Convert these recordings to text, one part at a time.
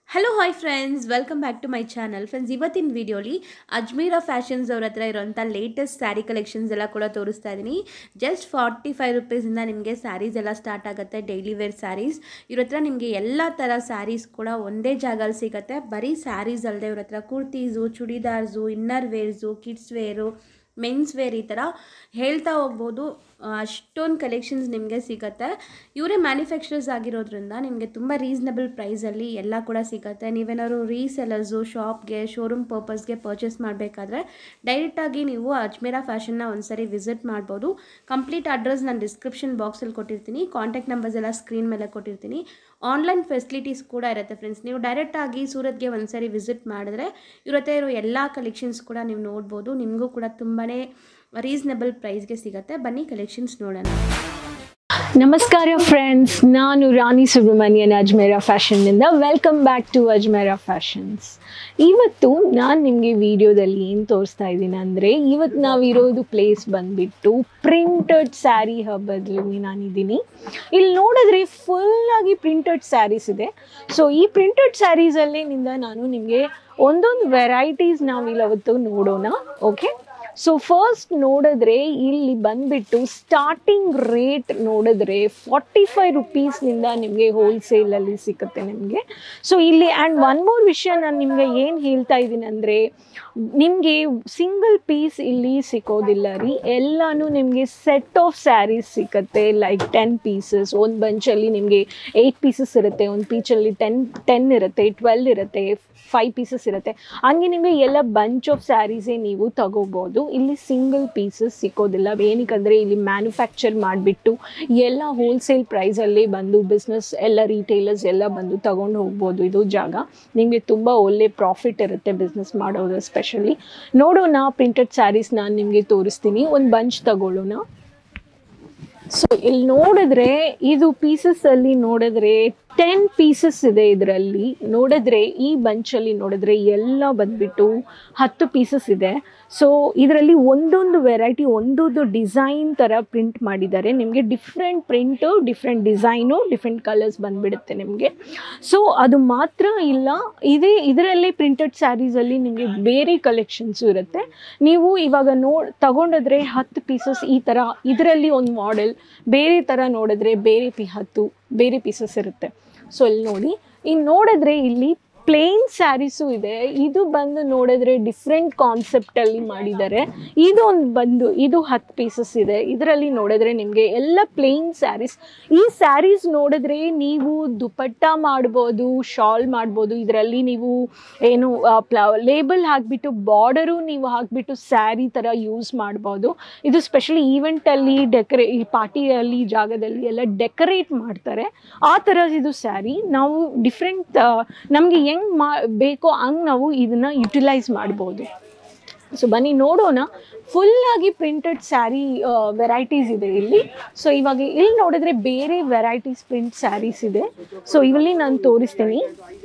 hello hi friends welcome back to my channel friends ಇವತ್ತಿನ ವಿಡಿಯೋಲಿ Ajmeera fashions ಅವ್ರ ಹತ್ರ ಇರೋಂಥ ಲೇಟೆಸ್ಟ್ ಸ್ಯಾರಿ ಕಲೆಕ್ಷನ್ಸ್ ಎಲ್ಲ ಕೂಡ ತೋರಿಸ್ತಾ ಇದ್ದೀನಿ ಜಸ್ಟ್ ಫಾರ್ಟಿ ಫೈವ್ ರುಪೀಸಿಂದ ನಿಮಗೆ ಸ್ಯಾರೀಸ್ ಎಲ್ಲ ಸ್ಟಾರ್ಟ್ ಆಗುತ್ತೆ ಡೈಲಿ ವೇರ್ ಸ್ಯಾರೀಸ್ ಇವ್ರ ಹತ್ರ ನಿಮಗೆ ಎಲ್ಲ ಥರ ಸ್ಯಾರೀಸ್ ಕೂಡ ಒಂದೇ ಜಾಗಲ್ಲಿ ಸಿಗುತ್ತೆ ಬರೀ ಸ್ಯಾರೀಸ್ ಅಲ್ಲದೆ ಇವ್ರ ಹತ್ರ kurtis churidars inner wears kids wear men's wear ಈ ಥರ ಹೇಳ್ತಾ ಹೋಗ್ಬೋದು ಅಷ್ಟೊಂದು ಕಲೆಕ್ಷನ್ಸ್ ನಿಮಗೆ ಸಿಗುತ್ತೆ ಇವರೇ ಮ್ಯಾನುಫ್ಯಾಕ್ಚರರ್ಸ್ ಆಗಿರೋದ್ರಿಂದ ನಿಮಗೆ ತುಂಬ ರೀಸನಬಲ್ ಪ್ರೈಸಲ್ಲಿ ಎಲ್ಲ ಕೂಡ ಸಿಗುತ್ತೆ ನೀವೇನಾದ್ರು ರೀಸೆಲರ್ಸು ಶಾಪ್ಗೆ ಶೋರೂಮ್ ಪರ್ಪಸ್ಗೆ ಪರ್ಚೇಸ್ ಮಾಡಬೇಕಾದ್ರೆ ಡೈರೆಕ್ಟಾಗಿ ನೀವು ಅಜ್ಮೇರಾ ಫ್ಯಾಷನ್ನ ಒಂದ್ಸರಿ ವಿಸಿಟ್ ಮಾಡ್ಬೋದು ಕಂಪ್ಲೀಟ್ ಅಡ್ರೆಸ್ ನಾನು ಡಿಸ್ಕ್ರಿಪ್ಷನ್ ಬಾಕ್ಸಲ್ಲಿ ಕೊಟ್ಟಿರ್ತೀನಿ ಕಾಂಟ್ಯಾಕ್ಟ್ ನಂಬರ್ಸ್ ಎಲ್ಲ ಸ್ಕ್ರೀನ್ ಮೇಲೆ ಕೊಟ್ಟಿರ್ತೀನಿ ಆನ್ಲೈನ್ ಫೆಸಿಲಿಟೀಸ್ ಕೂಡ ಇರುತ್ತೆ ಫ್ರೆಂಡ್ಸ್ ನೀವು ಡೈರೆಕ್ಟಾಗಿ ಸೂರತ್ಗೆ ಒಂದ್ಸರಿ ವಿಸಿಟ್ ಮಾಡಿದ್ರೆ ಇವ್ರ ಹತ್ರ ಇರೋ ಎಲ್ಲ ಕಲೆಕ್ಷನ್ಸ್ ಕೂಡ ನೀವು ನೋಡ್ಬೋದು ನಿಮಗೂ ಕೂಡ ತುಂಬಾ ರೀಸನಬಲ್ ಪ್ರೈಸ್ಗೆ ಸಿಗುತ್ತೆ ಬನ್ನಿ ಕಲೆಕ್ಷನ್ಸ್ ನೋಡೋಣ ನಮಸ್ಕಾರ ಫ್ರೆಂಡ್ಸ್ ನಾನು ರಾಣಿ ಸುಬ್ರಹ್ಮಣ್ಯನ್ ಅಜ್ಮೇರಾ ಫ್ಯಾಷನ್ನಿಂದ welcome back to Ajmera fashions ಇವತ್ತು ನಾನು ನಿಮಗೆ ವಿಡಿಯೋದಲ್ಲಿ ಏನು ತೋರಿಸ್ತಾ ಇದ್ದೀನಿ ಅಂದರೆ ಇವತ್ತು ನಾವಿರೋದು ಪ್ಲೇಸ್ ಬಂದುಬಿಟ್ಟು ಪ್ರಿಂಟೆಡ್ ಸ್ಯಾರಿ ಹಬ್ಬದಲ್ಲಿ ನಾನಿದ್ದೀನಿ ಇಲ್ಲಿ ನೋಡಿದ್ರೆ ಫುಲ್ಲಾಗಿ ಪ್ರಿಂಟೆಡ್ ಸ್ಯಾರೀಸ್ ಇದೆ ಸೊ ಈ ಪ್ರಿಂಟೆಡ್ ಸ್ಯಾರೀಸಲ್ಲಿನಿಂದ ನಾನು ನಿಮಗೆ ಒಂದೊಂದು ವೆರೈಟೀಸ್ ನಾವಿಲ್ಲಿ ಅವತ್ತು ನೋಡೋಣ ಓಕೆ ಸೊ ಫಸ್ಟ್ ನೋಡಿದ್ರೆ ಇಲ್ಲಿ ಬಂದ್ಬಿಟ್ಟು ಸ್ಟಾರ್ಟಿಂಗ್ ರೇಟ್ ನೋಡಿದ್ರೆ ಫಾರ್ಟಿ ಫೈವ್ ರುಪೀಸ್ನಿಂದ ನಿಮಗೆ ಹೋಲ್ಸೇಲಲ್ಲಿ ಸಿಗುತ್ತೆ ನಿಮಗೆ ಸೊ ಇಲ್ಲಿ ಆ್ಯಂಡ್ ಒನ್ ಮೋರ್ ವಿಷಯ ನಾನು ನಿಮಗೆ ಏನು ಹೇಳ್ತಾ ಇದ್ದೀನಿ ಅಂದರೆ ನಿಮಗೆ ಸಿಂಗಲ್ ಪೀಸ್ ಇಲ್ಲಿ ಸಿಕ್ಕೋದಿಲ್ಲ ರೀ ಎಲ್ಲನೂ ನಿಮಗೆ ಸೆಟ್ ಆಫ್ ಸ್ಯಾರೀಸ್ ಸಿಕ್ಕತ್ತೆ ಲೈಕ್ ಟೆನ್ ಪೀಸಸ್ ಒಂದು ಬಂಚಲ್ಲಿ ನಿಮಗೆ ಏಯ್ಟ್ ಪೀಸಸ್ ಇರುತ್ತೆ ಒಂದು ಪೀಚಲ್ಲಿ ಟೆನ್ ಟೆನ್ ಇರುತ್ತೆ ಟ್ವೆಲ್ ಇರುತ್ತೆ ಫೈವ್ ಪೀಸಸ್ ಇರುತ್ತೆ ಹಂಗೆ ನಿಮಗೆ ಎಲ್ಲ ಬಂಚ್ ಆಫ್ ಸ್ಯಾರೀಸೇ ನೀವು ತಗೋಬೋದು ಇಲ್ಲಿ ಸಿಂಗಲ್ ಪೀಸಸ್ ಸಿಕ್ಕೋದಿಲ್ಲ ಏನಕ್ಕಂದರೆ ಇಲ್ಲಿ ಮ್ಯಾನುಫ್ಯಾಕ್ಚರ್ ಮಾಡಿಬಿಟ್ಟು ಎಲ್ಲ ಹೋಲ್ಸೇಲ್ ಪ್ರೈಸಲ್ಲಿ ಬಂದು ಬಿಸ್ನೆಸ್ ಎಲ್ಲ ರಿಟೇಲರ್ಸ್ ಎಲ್ಲ ಬಂದು ತಗೊಂಡು ಹೋಗ್ಬೋದು ಇದು ಜಾಗ ನಿಮಗೆ ತುಂಬ ಒಳ್ಳೆ ಪ್ರಾಫಿಟ್ ಇರುತ್ತೆ ಬಿಸ್ನೆಸ್ ಮಾಡೋದು ಸ್ಪೆಷಲಿ ನೋಡೋಣ ಪ್ರಿಂಟೆಡ್ ಸ್ಯಾರೀಸ್ ನಾನು ನಿಮಗೆ ತೋರಿಸ್ತೀನಿ ಒಂದು ಬಂಚ್ ತಗೊಳ್ಳೋಣ ಸೊ ಇಲ್ಲಿ ನೋಡಿದ್ರೆ ಇದು ಪೀಸಸ್ ಅಲ್ಲಿ ನೋಡಿದ್ರೆ ಟೆನ್ ಪೀಸಸ್ ಇದೆ ಇದರಲ್ಲಿ ನೋಡಿದ್ರೆ ಈ ಬಂಚಲ್ಲಿ ನೋಡಿದ್ರೆ ಎಲ್ಲ ಬಂದ್ಬಿಟ್ಟು ಹತ್ತು ಪೀಸಸ್ ಇದೆ ಸೊ ಇದರಲ್ಲಿ ಒಂದೊಂದು ವೆರೈಟಿ ಒಂದೊಂದು ಡಿಸೈನ್ ಥರ ಪ್ರಿಂಟ್ ಮಾಡಿದ್ದಾರೆ ನಿಮಗೆ different print different design different colours ಬಂದ್ಬಿಡುತ್ತೆ ನಿಮಗೆ ಸೊ ಅದು ಮಾತ್ರ ಇಲ್ಲ ಇದೇ ಇದರಲ್ಲೇ ಪ್ರಿಂಟೆಡ್ ಸ್ಯಾರೀಸಲ್ಲಿ ನಿಮಗೆ ಬೇರೆ ಕಲೆಕ್ಷನ್ಸು ಇರುತ್ತೆ ನೀವು ಇವಾಗ ನೋ ತಗೊಂಡಿದ್ರೆ ಹತ್ತು ಪೀಸಸ್ ಈ ಥರ ಇದರಲ್ಲಿ ಒಂದು ಮಾಡೆಲ್ ಬೇರೆ ಥರ ನೋಡಿದ್ರೆ ಬೇರೆ ಪಿ ಹತ್ತು ಬೇರೆ ಪೀಸಸ್ ಇರುತ್ತೆ ಸೊ ಇಲ್ಲಿ ನೋಡಿ ಇನ್ನು ನೋಡಿದ್ರೆ ಇಲ್ಲಿ ಪ್ಲೇನ್ ಸ್ಯಾರೀಸು ಇದೆ ಇದು ಬಂದು ನೋಡಿದ್ರೆ ಡಿಫ್ರೆಂಟ್ ಕಾನ್ಸೆಪ್ಟಲ್ಲಿ ಮಾಡಿದ್ದಾರೆ ಇದು ಒಂದು ಬಂದು ಇದು ಹತ್ತು ಪೀಸಸ್ ಇದೆ ಇದರಲ್ಲಿ ನೋಡಿದ್ರೆ ನಿಮಗೆ ಎಲ್ಲ ಪ್ಲೇನ್ ಸ್ಯಾರೀಸ್ ಈ ಸ್ಯಾರೀಸ್ ನೋಡಿದ್ರೆ ನೀವು ದುಪಟ್ಟ ಮಾಡ್ಬೋದು ಶಾಲ್ ಮಾಡ್ಬೋದು ಇದರಲ್ಲಿ ನೀವು ಏನು ಪ್ಲ ಲೇಬಲ್ ಹಾಕಿಬಿಟ್ಟು ಬಾರ್ಡರು ನೀವು ಹಾಕಿಬಿಟ್ಟು ಸ್ಯಾರಿ ಥರ ಯೂಸ್ ಮಾಡ್ಬೋದು ಇದು ಸ್ಪೆಷಲಿ ಈವೆಂಟಲ್ಲಿ ಡೆಕೋರೇ ಈ ಪಾರ್ಟಿಯಲ್ಲಿ ಜಾಗದಲ್ಲಿ ಎಲ್ಲ ಡೆಕೋರೇಟ್ ಮಾಡ್ತಾರೆ ಆ ಥರ ಇದು ಸ್ಯಾರಿ ನಾವು ಡಿಫ್ರೆಂಟ್ ನಮಗೆ ಹೆಂಗೆ ಮಾ ಬೇಕೋ ಹಂಗೆ ನಾವು ಇದನ್ನು ಯುಟಿಲೈಸ್ ಮಾಡ್ಬೋದು ಸೊ ಬನ್ನಿ ನೋಡೋಣ ಫುಲ್ಲಾಗಿ ಪ್ರಿಂಟೆಡ್ ಸ್ಯಾರಿ ವೆರೈಟೀಸ್ ಇದೆ ಇಲ್ಲಿ ಸೊ ಇವಾಗ ಇಲ್ಲಿ ನೋಡಿದ್ರೆ ಬೇರೆ ವೆರೈಟೀಸ್ ಪ್ರಿಂಟ್ ಸ್ಯಾರೀಸ್ ಇದೆ ಸೊ ಇಲ್ಲಿ ನಾನು ತೋರಿಸ್ತೀನಿ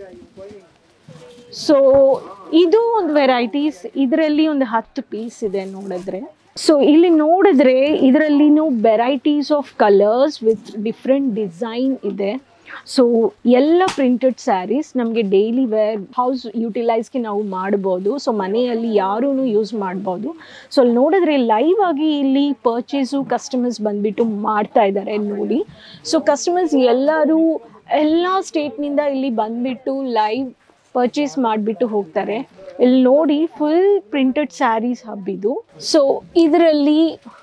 ಸೊ ಇದು ಒಂದು ವೆರೈಟೀಸ್ ಇದರಲ್ಲಿ ಒಂದು ಹತ್ತು ಪೀಸ್ ಇದೆ ನೋಡಿದ್ರೆ ಸೊ ಇಲ್ಲಿ ನೋಡಿದ್ರೆ ಇದರಲ್ಲಿನೂ varieties of colours with different design ಇದೆ ಸೊ ಎಲ್ಲ ಪ್ರಿಂಟೆಡ್ ಸ್ಯಾರೀಸ್ ನಮಗೆ ಡೈಲಿ ವೇರ್ ಹೌಸ್ ಯುಟಿಲೈಸ್ಗೆ ನಾವು ಮಾಡ್ಬೋದು ಸೊ ಮನೆಯಲ್ಲಿ ಯಾರೂ ಯೂಸ್ ಮಾಡ್ಬೋದು ಸೊ ಅಲ್ಲಿ ನೋಡಿದ್ರೆ ಲೈವ್ ಆಗಿ ಇಲ್ಲಿ ಪರ್ಚೇಸು ಕಸ್ಟಮರ್ಸ್ ಬಂದುಬಿಟ್ಟು ಮಾಡ್ತಾ ಇದ್ದಾರೆ ನೋಡಿ ಸೊ ಕಸ್ಟಮರ್ಸ್ ಎಲ್ಲರೂ ಎಲ್ಲ ಸ್ಟೇಟ್ನಿಂದ ಇಲ್ಲಿ ಬಂದುಬಿಟ್ಟು ಲೈವ್ ಪರ್ಚೇಸ್ ಮಾಡಿಬಿಟ್ಟು ಹೋಗ್ತಾರೆ ಇಲ್ಲಿ ನೋಡಿ ಫುಲ್ ಪ್ರಿಂಟೆಡ್ ಸ್ಯಾರೀಸ್ ಹಬ್ಬಿದು ಸೊ ಇದರಲ್ಲಿ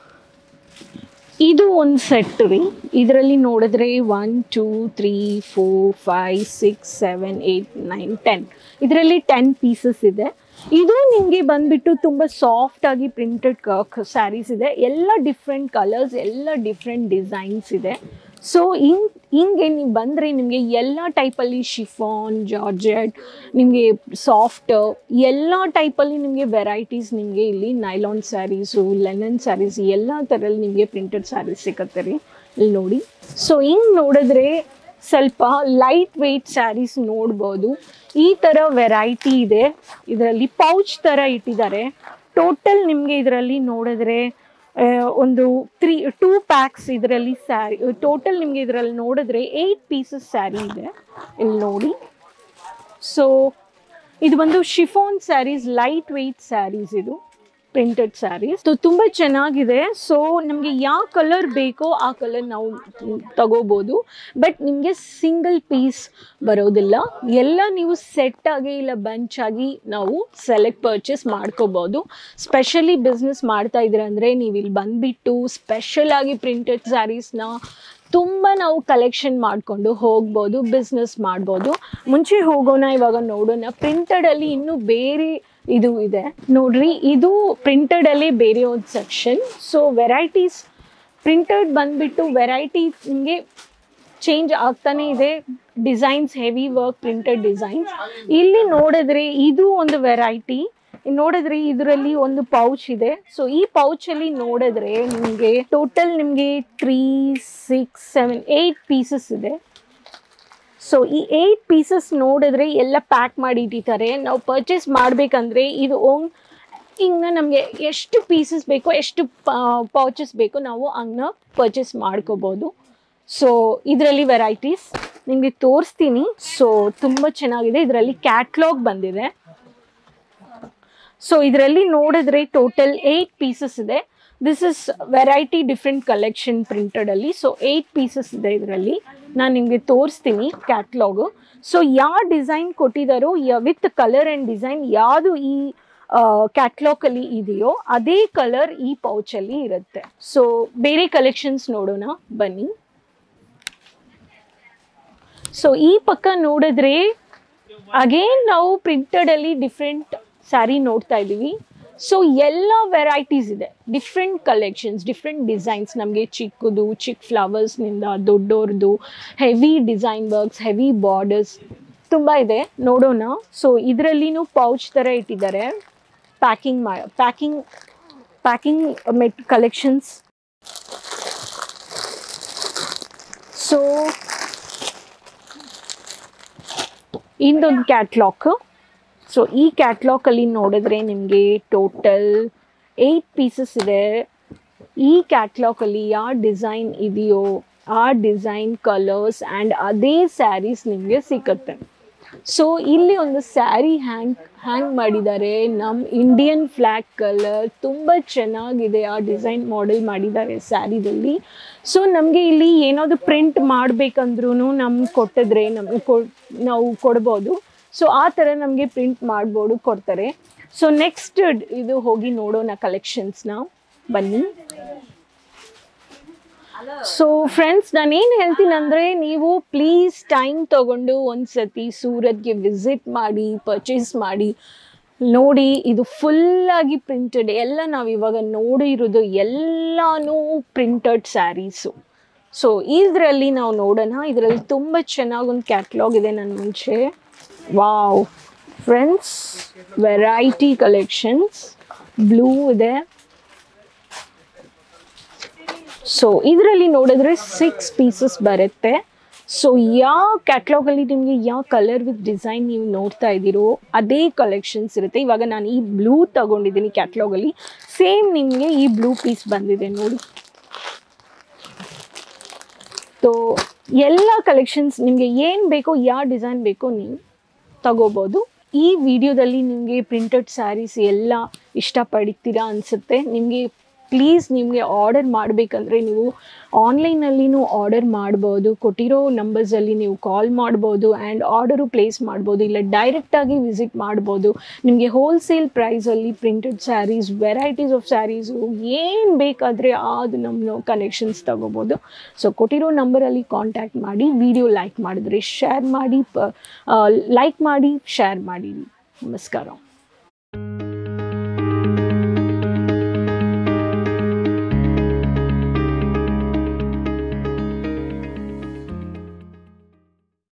ಇದು ಒಂದು ಸೆಟ್ ರೀ ಇದರಲ್ಲಿ ನೋಡಿದ್ರೆ one two three four five six seven eight nine ten ಇದರಲ್ಲಿ ಟೆನ್ ಪೀಸಸ್ ಇದೆ ಇದು ನಿಮಗೆ ಬಂದ್ಬಿಟ್ಟು ತುಂಬ ಸಾಫ್ಟ್ ಆಗಿ ಪ್ರಿಂಟೆಡ್ ಸ್ಯಾರೀಸ್ ಇದೆ ಎಲ್ಲ ಡಿಫ್ರೆಂಟ್ ಕಲರ್ಸ್ ಎಲ್ಲ ಡಿಫ್ರೆಂಟ್ ಡಿಸೈನ್ಸ್ ಇದೆ ಸೊ ಹಿಂಗೆ ಹಿಂಗೆ ನೀವು ಬಂದರೆ ನಿಮಗೆ ಎಲ್ಲ ಟೈಪಲ್ಲಿ ಶಿಫಾನ್ ಜಾರ್ಜೆಟ್ ನಿಮಗೆ ಸಾಫ್ಟ್ ಎಲ್ಲ ಟೈಪಲ್ಲಿ ನಿಮಗೆ ವೆರೈಟೀಸ್ ನಿಮಗೆ ಇಲ್ಲಿ ನೈಲಾನ್ ಸ್ಯಾರೀಸು ಲೆನನ್ ಸ್ಯಾರೀಸ್ ಎಲ್ಲ ಥರಲ್ಲಿ ನಿಮಗೆ ಪ್ರಿಂಟೆಡ್ ಸ್ಯಾರೀಸ್ ಸಿಗುತ್ತೆ ರೀ ಇಲ್ಲಿ ನೋಡಿ ಸೊ ಹಿಂಗೆ ನೋಡಿದ್ರೆ ಸ್ವಲ್ಪ ಲೈಟ್ ವೆಯ್ಟ್ ಸ್ಯಾರೀಸ್ ನೋಡ್ಬೋದು ಈ ಥರ ವೆರೈಟಿ ಇದೆ ಇದರಲ್ಲಿ ಪೌಚ್ ಥರ ಇಟ್ಟಿದ್ದಾರೆ ಟೋಟಲ್ ನಿಮಗೆ ಇದರಲ್ಲಿ ನೋಡಿದ್ರೆ ಆ, ಒಂದು ತ್ರೀ ಟೂ ಪ್ಯಾಕ್ಸ್ ಇದರಲ್ಲಿ ಸ್ಯಾರಿ ಟೋಟಲ್ ನಿಮಗೆ ಇದರಲ್ಲಿ ನೋಡಿದ್ರೆ ಏಯ್ಟ್ ಪೀಸಸ್ ಸ್ಯಾರಿ ಇದೆ ಇಲ್ಲಿ ನೋಡಿ ಸೊ ಇದು ಬಂದು chiffon sarees light weight sarees ಇದು ಪ್ರಿಂಟೆಡ್ ಸ್ಯಾರೀಸ್ ತುಂಬ ಚೆನ್ನಾಗಿದೆ ಸೊ ನಮಗೆ ಯಾವ ಕಲರ್ ಬೇಕೋ ಆ ಕಲರ್ ನಾವು ತಗೋಬೋದು ಬಟ್ ನಿಮಗೆ ಸಿಂಗಲ್ ಪೀಸ್ ಬರೋದಿಲ್ಲ ಎಲ್ಲ ನೀವು ಸೆಟ್ ಆಗಿ ಇಲ್ಲ ಬಂಚ್ ಆಗಿ ನಾವು ಸೆಲೆಕ್ಟ್ ಪರ್ಚೇಸ್ ಮಾಡ್ಕೋಬೋದು ಸ್ಪೆಷಲಿ ಬಿಸ್ನೆಸ್ ಮಾಡ್ತಾ ಇದ್ದೀರ ಅಂದರೆ ನೀವು ಇಲ್ಲಿ ಬಂದುಬಿಟ್ಟು ಸ್ಪೆಷಲ್ ಆಗಿ ಪ್ರಿಂಟೆಡ್ ಸ್ಯಾರೀಸ್ನ ತುಂಬ ನಾವು ಕಲೆಕ್ಷನ್ ಮಾಡಿಕೊಂಡು ಹೋಗ್ಬೋದು ಬಿಸ್ನೆಸ್ ಮಾಡ್ಬೋದು ಮುಂಚೆ ಹೋಗೋಣ ಇವಾಗ ನೋಡೋಣ ಪ್ರಿಂಟೆಡಲ್ಲಿ ಇನ್ನೂ ಬೇರೆ ಇದು ಇದೆ ನೋಡ್ರಿ ಇದು ಪ್ರಿಂಟೆಡಲ್ಲಿ ಬೇರೆ ಒಂದು ಸೆಕ್ಷನ್ ಸೊ ವೆರೈಟೀಸ್ ಪ್ರಿಂಟೆಡ್ ಬಂದುಬಿಟ್ಟು ವೆರೈಟಿ ನಿಮಗೆ ಚೇಂಜ್ ಆಗ್ತಾನೆ ಇದೆ designs heavy work printed designs ಇಲ್ಲಿ ನೋಡಿದ್ರೆ ಇದು ಒಂದು ವೆರೈಟಿ ನೋಡಿದ್ರೆ ಇದರಲ್ಲಿ ಒಂದು ಪೌಚ್ ಇದೆ ಸೊ ಈ ಪೌಚಲ್ಲಿ ನೋಡಿದ್ರೆ ನಿಮಗೆ ಟೋಟಲ್ ನಿಮಗೆ three six seven eight pieces ಇದೆ ಸೊ ಈ ಏಯ್ಟ್ ಪೀಸಸ್ ನೋಡಿದ್ರೆ ಎಲ್ಲ ಪ್ಯಾಕ್ ಮಾಡಿ ಇಟ್ಟಿದ್ದಾರೆ ನಾವು ಪರ್ಚೇಸ್ ಮಾಡಬೇಕಂದ್ರೆ ಇದು ಓನ್ ಹಿಂಗೆ ನಮಗೆ ಎಷ್ಟು ಪೀಸಸ್ ಬೇಕೋ ಎಷ್ಟು ಪೌಚಸ್ ಬೇಕೋ ನಾವು ಹಂಗನ್ನ ಪರ್ಚೇಸ್ ಮಾಡ್ಕೋಬೋದು ಸೊ ಇದರಲ್ಲಿ ವೆರೈಟೀಸ್ ನಿಮಗೆ ತೋರಿಸ್ತೀನಿ ಸೊ ತುಂಬ ಚೆನ್ನಾಗಿದೆ ಇದರಲ್ಲಿ ಕ್ಯಾಟ್ಲಾಗ್ ಬಂದಿದೆ ಸೊ ಇದರಲ್ಲಿ ನೋಡಿದ್ರೆ ಟೋಟಲ್ ಏಯ್ಟ್ ಪೀಸಸ್ ಇದೆ this is variety different collection ಪ್ರಿಂಟೆಡಲ್ಲಿ ಸೊ ಏಯ್ಟ್ ಪೀಸಸ್ ಇದೆ ಇದರಲ್ಲಿ ನಾನು ನಿಮಗೆ ತೋರಿಸ್ತೀನಿ ಕ್ಯಾಟ್ಲಾಗು ಸೊ ಯಾವ ಡಿಸೈನ್ ಕೊಟ್ಟಿದ್ದಾರೋ ವಿತ್ ಕಲರ್ ಆ್ಯಂಡ್ ಡಿಸೈನ್ ಯಾವುದು ಈ ಕ್ಯಾಟ್ಲಾಗಲ್ಲಿ ಇದೆಯೋ ಅದೇ ಕಲರ್ ಈ ಪೌಚಲ್ಲಿ ಇರುತ್ತೆ ಸೊ ಬೇರೆ ಕಲೆಕ್ಷನ್ಸ್ ನೋಡೋಣ ಬನ್ನಿ ಸೊ ಈ ಪಕ್ಕ ನೋಡಿದ್ರೆ ಅಗೇನ್ ನಾವು ಪ್ರಿಂಟೆಡಲ್ಲಿ ಡಿಫ್ರೆಂಟ್ ಸ್ಯಾರಿ ನೋಡ್ತಾ ಇದ್ದೀವಿ ಸೊ ಎಲ್ಲ ವೆರೈಟೀಸ್ ಇದೆ ಡಿಫ್ರೆಂಟ್ ಕಲೆಕ್ಷನ್ಸ್ ಡಿಫ್ರೆಂಟ್ ಡಿಸೈನ್ಸ್ ನಮಗೆ ಚಿಕ್ಕದು ಚಿಕ್ಕ ಫ್ಲವರ್ಸ್ನಿಂದ ದೊಡ್ಡೋರ್ದು heavy design works heavy borders ತುಂಬ ಇದೆ ನೋಡೋಣ ಸೊ ಇದರಲ್ಲಿನೂ ಪೌಚ್ ಥರ ಇಟ್ಟಿದ್ದಾರೆ ಪ್ಯಾಕಿಂಗ್ ಮಾ ಪ್ಯಾಕಿಂಗ್ ಪ್ಯಾಕಿಂಗ್ ಮೆಟ್ ಕಲೆಕ್ಷನ್ಸ್ ಸೊ ಇಂದೊಂದು ಕ್ಯಾಟ್ಲಾಕ್ ಸೊ ಈ ಕ್ಯಾಟ್ಲಾಕಲ್ಲಿ ನೋಡಿದ್ರೆ ನಿಮಗೆ ಟೋಟಲ್ ಏಯ್ಟ್ ಪೀಸಸ್ ಇದೆ ಈ ಕ್ಯಾಟ್ಲಾಕಲ್ಲಿ ಯಾವ ಡಿಸೈನ್ ಇದೆಯೋ ಆ ಡಿಸೈನ್ ಕಲರ್ಸ್ ಆ್ಯಂಡ್ ಅದೇ ಸ್ಯಾರೀಸ್ ನಿಮಗೆ ಸಿಕ್ಕತ್ತೆ ಸೊ ಇಲ್ಲಿ ಒಂದು ಸ್ಯಾರಿ ಹ್ಯಾಂಗ್ ಹ್ಯಾಂಗ್ ಮಾಡಿದ್ದಾರೆ ನಮ್ಮ ಇಂಡಿಯನ್ ಫ್ಲ್ಯಾಗ್ ಕಲರ್ ತುಂಬ ಚೆನ್ನಾಗಿದೆ ಆ ಡಿಸೈನ್ ಮಾಡೆಲ್ ಮಾಡಿದ್ದಾರೆ ಸ್ಯಾರಿದಲ್ಲಿ ಸೊ ನಮಗೆ ಇಲ್ಲಿ ಏನಾದರೂ ಪ್ರಿಂಟ್ ಮಾಡಬೇಕಂದ್ರೂ ನಮ್ಗೆ ಕೊಟ್ಟಿದ್ರೆ ನಮ್ಗೆ ಕೊ ನಾವು ಕೊಡ್ಬೋದು ಸೊ ಆ ಥರ ನಮಗೆ ಪ್ರಿಂಟ್ ಮಾಡ್ಬೋದು ಕೊಡ್ತಾರೆ ಸೊ ನೆಕ್ಸ್ಟ್ ಇದು ಹೋಗಿ ನೋಡೋಣ ಕಲೆಕ್ಷನ್ಸ್ನ ಬನ್ನಿ ಸೊ ಫ್ರೆಂಡ್ಸ್ ನಾನೇನು ಹೇಳ್ತೀನಿ ಅಂದರೆ ನೀವು ಪ್ಲೀಸ್ ಟೈಮ್ ತಗೊಂಡು ಒಂದು ಸತಿ ಸೂರತ್ಗೆ ವಿಸಿಟ್ ಮಾಡಿ ಪರ್ಚೇಸ್ ಮಾಡಿ ನೋಡಿ ಇದು ಫುಲ್ಲಾಗಿ ಪ್ರಿಂಟೆಡ್ ಎಲ್ಲ ನಾವು ಇವಾಗ ನೋಡಿರೋದು ಎಲ್ಲನೂ ಪ್ರಿಂಟೆಡ್ ಸ್ಯಾರೀಸು ಸೊ ಇದರಲ್ಲಿ ನಾವು ನೋಡೋಣ ಇದರಲ್ಲಿ ತುಂಬ ಚೆನ್ನಾಗಿ ಒಂದು ಕ್ಯಾಟ್ಲಾಗ್ ಇದೆ ನನ್ನ ಮುಂಚೆ wow friends variety collections blue ಇದೆ ಸೊ ಇದರಲ್ಲಿ ನೋಡಿದ್ರೆ ಸಿಕ್ಸ್ ಪೀಸಸ್ ಬರುತ್ತೆ ಸೊ ಯಾವ ಕ್ಯಾಟ್ಲಾಗಲ್ಲಿ ನಿಮಗೆ ಯಾವ ಕಲರ್ ವಿತ್ ಡಿಸೈನ್ ನೀವು ನೋಡ್ತಾ ಇದ್ದೀರೋ ಅದೇ ಕಲೆಕ್ಷನ್ಸ್ ಇರುತ್ತೆ ಇವಾಗ ನಾನು ಈ ಬ್ಲೂ ತಗೊಂಡಿದ್ದೀನಿ ಕ್ಯಾಟ್ಲಾಗಲ್ಲಿ ಸೇಮ್ ನಿಮಗೆ ಈ ಬ್ಲೂ ಪೀಸ್ ಬಂದಿದೆ ನೋಡಿ ಸೊ ಎಲ್ಲ ಕಲೆಕ್ಷನ್ಸ್ ನಿಮಗೆ ಏನು ಬೇಕೋ ಯಾವ ಡಿಸೈನ್ ಬೇಕೋ ನೀವು ತಗೋಬೋದು ಈ ವಿಡಿಯೋದಲ್ಲಿ ನಿಮಗೆ ಪ್ರಿಂಟೆಡ್ ಸ್ಯಾರೀಸ್ ಎಲ್ಲ ಇಷ್ಟಪಡ್ತೀರಾ ಅನಿಸುತ್ತೆ ನಿಮಗೆ ಪ್ಲೀಸ್ ನಿಮಗೆ ಆರ್ಡರ್ ಮಾಡಬೇಕಂದ್ರೆ ನೀವು ಆನ್ಲೈನಲ್ಲಿನೂ ಆರ್ಡರ್ ಮಾಡ್ಬೋದು ಕೊಟ್ಟಿರೋ ನಂಬರ್ಸಲ್ಲಿ ನೀವು ಕಾಲ್ ಮಾಡ್ಬೋದು ಆ್ಯಂಡ್ ಆರ್ಡರು ಪ್ಲೇಸ್ ಮಾಡ್ಬೋದು ಇಲ್ಲ ಡೈರೆಕ್ಟಾಗಿ ವಿಸಿಟ್ ಮಾಡ್ಬೋದು ನಿಮಗೆ ಹೋಲ್ಸೇಲ್ ಪ್ರೈಸಲ್ಲಿ printed sarees varieties of sarees ಏನು ಬೇಕಾದರೆ ಅದು ನಮ್ಮ ಕನೆಕ್ಷನ್ಸ್ ತಗೋಬೋದು ಸೊ ಕೊಟ್ಟಿರೋ ನಂಬರಲ್ಲಿ ಕಾಂಟ್ಯಾಕ್ಟ್ ಮಾಡಿ ವಿಡಿಯೋ ಲೈಕ್ ಮಾಡಿದ್ರೆ ಶೇರ್ ಮಾಡಿ ಪ ಲೈಕ್ ಮಾಡಿ ಶೇರ್ ಮಾಡಿ ನಮಸ್ಕಾರ